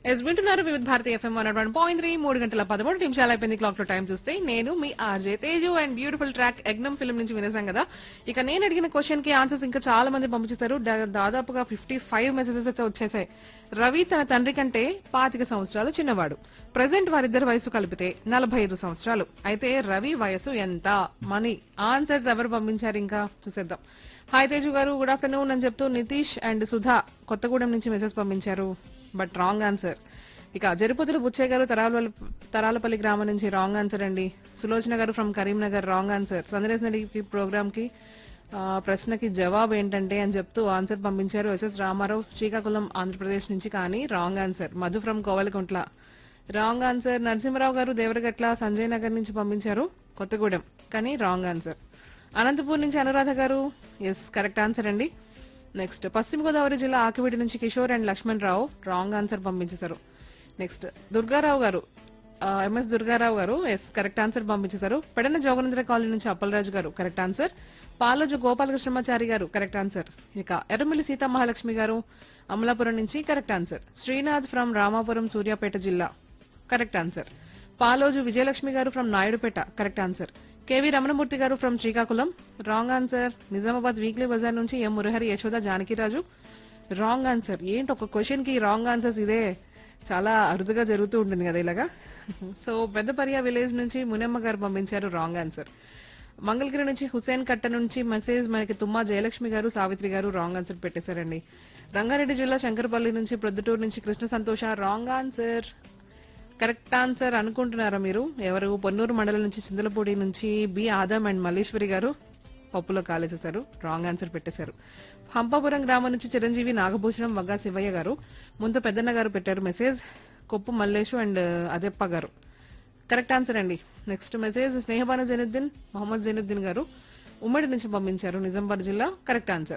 yes వింటున్నారు Vividh Bharati FM one one point three మూడు గంటల పదమూడు నిమిషాలు అయిపోయింది క్లాక్ లో టైం చూస్తే నేను మీ RJ Teju and beautiful track ఎగ్నమ్ ఫిల్మ్ నుంచి వినేసాం కదా ఇక నేను అడిగిన క్వశ్చన్ కి ఆన్సర్స్ ఇంకా చాలా మంది పంపించేశారు దా- దాదాపుగా ఫిఫ్టీ ఫైవ్ మెసేజెస్ అయితే వచ్చేసాయి రవి తన తండ్రి కంటే పాతిక సంవత్సరాలు చిన్నవాడు ప్రజెంట్ వారిద్దరి వయసు కలిపితే నలభై ఐదు సంవత్సరాలు అయితే రవి వయసు ఎంత మనీ ఆన్సర్స్ ఎవరు పంపించారు ఇంకా చూసేద్దాం హాయ్ తేజు గారు గుడ్ ఆఫ్టర్నూన్ అని చెప్తూ నితీష్ అండ్ సుధా కొత్తగూడెం నుంచి మెసేజ్ పంపించారు బట్ రాంగ్ ఆన్సర్ ఇక జరిపోతులు బుచ్చయ్య గారు తరాల తరాలపల్లి గ్రామం నుంచి రాంగ్ ఆన్సర్ అండి Sulochana garu from Karimnagar wrong answer Sandesh నడికి ప్రోగ్రామ్ కి ఆ, ప్రశ్నకి జవాబు ఏంటంటే అని చెప్తూ ఆన్సర్ పంపించారు ఎస్ఎస్ రామారావు శ్రీకాకుళం ఆంధ్రప్రదేశ్ నుంచి కానీ wrong answer Madhu from Kovalakuntla wrong answer Narasimharao garu Devaragatla Sanjay Nagar నుంచి పంపించారు కొత్తగూడెం కానీ రాంగ్ ఆన్సర్ అనంతపూర్ నుంచి Anuradha garu yes correct answer అండి నెక్స్ట్ పశ్చిమ గోదావరి జిల్లా ఆకివీడి నుంచి Kishore and Laxman Rao wrong answer పంపించేశారు నెక్స్ట్ దుర్గారావు గారు ఎంఎస్ దుర్గారావు గారు ఎస్ కరెక్ట్ ఆన్సర్ పంపించేశారు పెడన జోగనేంద్ర కాలనీ నుంచి అప్పలరాజు గారు కరెక్ట్ ఆన్సర్ పాలోజు గోపాలకృష్ణమాచారి గారు కరెక్ట్ ఆన్సర్ ఇక ఎర్రమిల్లి సీతామహాలక్ష్మి గారు అమలాపురం నుంచి correct answer Srinath from Ramapuram Suryapet జిల్లా correct answer Paloju Vijayalakshmi garu from Naidupeta correct answer KV Ramanamurthy garu from Srikakulam wrong answer Nizamabad weekly bazaar నుంచి M Murahari Yashoda Janakiraju wrong answer ఏంటి ఒక క్వశ్చన్ కి రాంగ్ ఆన్సర్స్ ఇదే చాలా అరుదుగా జరుగుతూ ఉంటుంది కదా ఇలాగా సో పెద్దపర్య విలేజ్ నుంచి మునమ్మ గారు పంపించారు రాంగ్ ఆన్సర్ మంగళగిరి నుంచి హుసేన్ కట్ట నుంచి మెసేజ్ మనకి తుమ్మా జయలక్ష్మి గారు సావిత్రి గారు రాంగ్ ఆన్సర్ పెట్టేశారండి రంగారెడ్డి జిల్లా శంకరపల్లి నుంచి ప్రొద్దుటూరు నుంచి కృష్ణ సంతోష రాంగ్ ఆన్సర్ కరెక్ట్ ఆన్సర్ అనుకుంటున్నారా మీరు ఎవరు పొన్నూరు మండలం నుంచి చింతలపూడి నుంచి బి ఆదం అండ్ మల్లేశ్వరి గారు పప్పులో కాలేసేశారు రాంగ్ ఆన్సర్ పెట్టేశారు హంపాపురం గ్రామం నుంచి చిరంజీవి నాగభూషణం వగ్గా శివయ్య గారు ముందు పెద్దన్న గారు పెట్టారు మెసేజ్ కొప్పు Mallesh and Adeppa garu correct answer అండి నెక్స్ట్ మెసేజ్ స్నేహబాన జైనుద్దీన్ మొహమ్మద్ జైనుద్దీన్ గారు ఉమ్మడి నుంచి పంపించారు నిజామాబాద్ జిల్లా కరెక్ట్ ఆన్సర్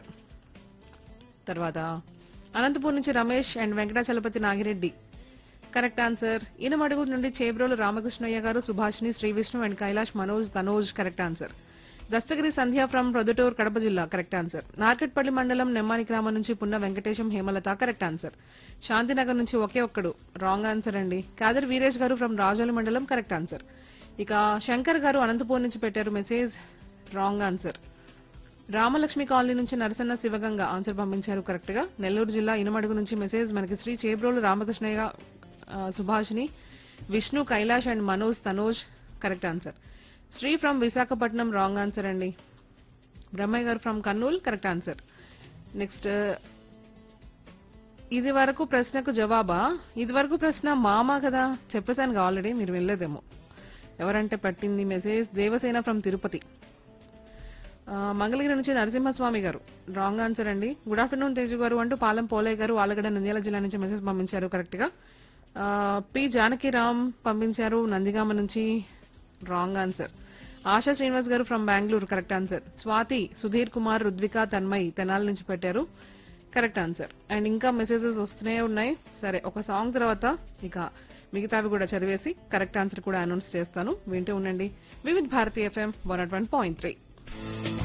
తర్వాత అనంతపూర్ నుంచి Ramesh and Venkatachalapathi Nagireddy correct answer Inamadugu నుండి Chebrolu Ramakrishnaiah garu Subhashini Sri Vishnu and Kailash Manoj Tanoj correct answer Dastagiri Sandhya from Proddatur Kadapa జిల్లా కరెక్ట్ ఆన్సర్ నార్కెట్పల్లి మండలం నెమ్మాని గ్రామం నుంచి పున్న వెంకటేశం హేమలత కరెక్ట్ ఆన్సర్ శాంతినగర్ నుంచి ఒకే ఒక్కడు రాంగ్ ఆన్సర్ అండి కాదర్ వీరేష్ గారు ఫ్రమ్ రాజోలి మండలం కరెక్ట్ ఆన్సర్ ఇక శంకర్ గారు అనంతపూర్ నుంచి పెట్టారు message wrong answer Ramalakshmi colony నుంచి నరసన్న శివగంగ ఆన్సర్ పంపించారు కరెక్ట్ గా నెల్లూరు జిల్లా ఇనమడుగు నుంచి మెసేజ్ మనకి శ్రీ చేబ్రోలు రామకృష్ణయ్య ఆ, Subhashini Vishnu Kailash and Manoj Tanoj correct answer Sri from Visakhapatnam wrong answer అండి Brahmaiah garu from Kurnool correct answer next ఇది వరకు ప్రశ్నకు జవాబా ఇది వరకు ప్రశ్న మామ కదా చెప్పేశాను ఆల్రెడీ మీరు వెళ్ళలేదేమో ఎవరంటే పట్టింది మెసేజ్ దేవసేన ఫ్రమ్ తిరుపతి ఆ, మంగళగిరి నుంచి నరసింహస్వామి గారు రాంగ్ ఆన్సర్ అండి గుడ్ ఆఫ్టర్నూన్ తేజు గారు అంటూ పాలెం పోలయ్య గారు ఆలగడ్డ నంద్యాల జిల్లా నుంచి మెసేజ్ పంపించారు కరెక్ట్ గా ఆ, పి జానకిరామ్ పంపించారు నందిగామ నుంచి wrong answer Asha Srinivas garu from Bengaluru correct answer Swathi Sudheer Kumar Rudvika Tanmay Tenali నుంచి పెట్టారు కరెక్ట్ ఆన్సర్ అండ్ ఇంకా మెసేజెస్ వస్తూనే ఉన్నాయి సరే ఒక సాంగ్ తర్వాత ఇక మిగతావి కూడా చదివేసి కరెక్ట్ ఆన్సర్ కూడా అనౌన్స్ చేస్తాను వింటూ ఉండండి Vividh Bharati FM one point three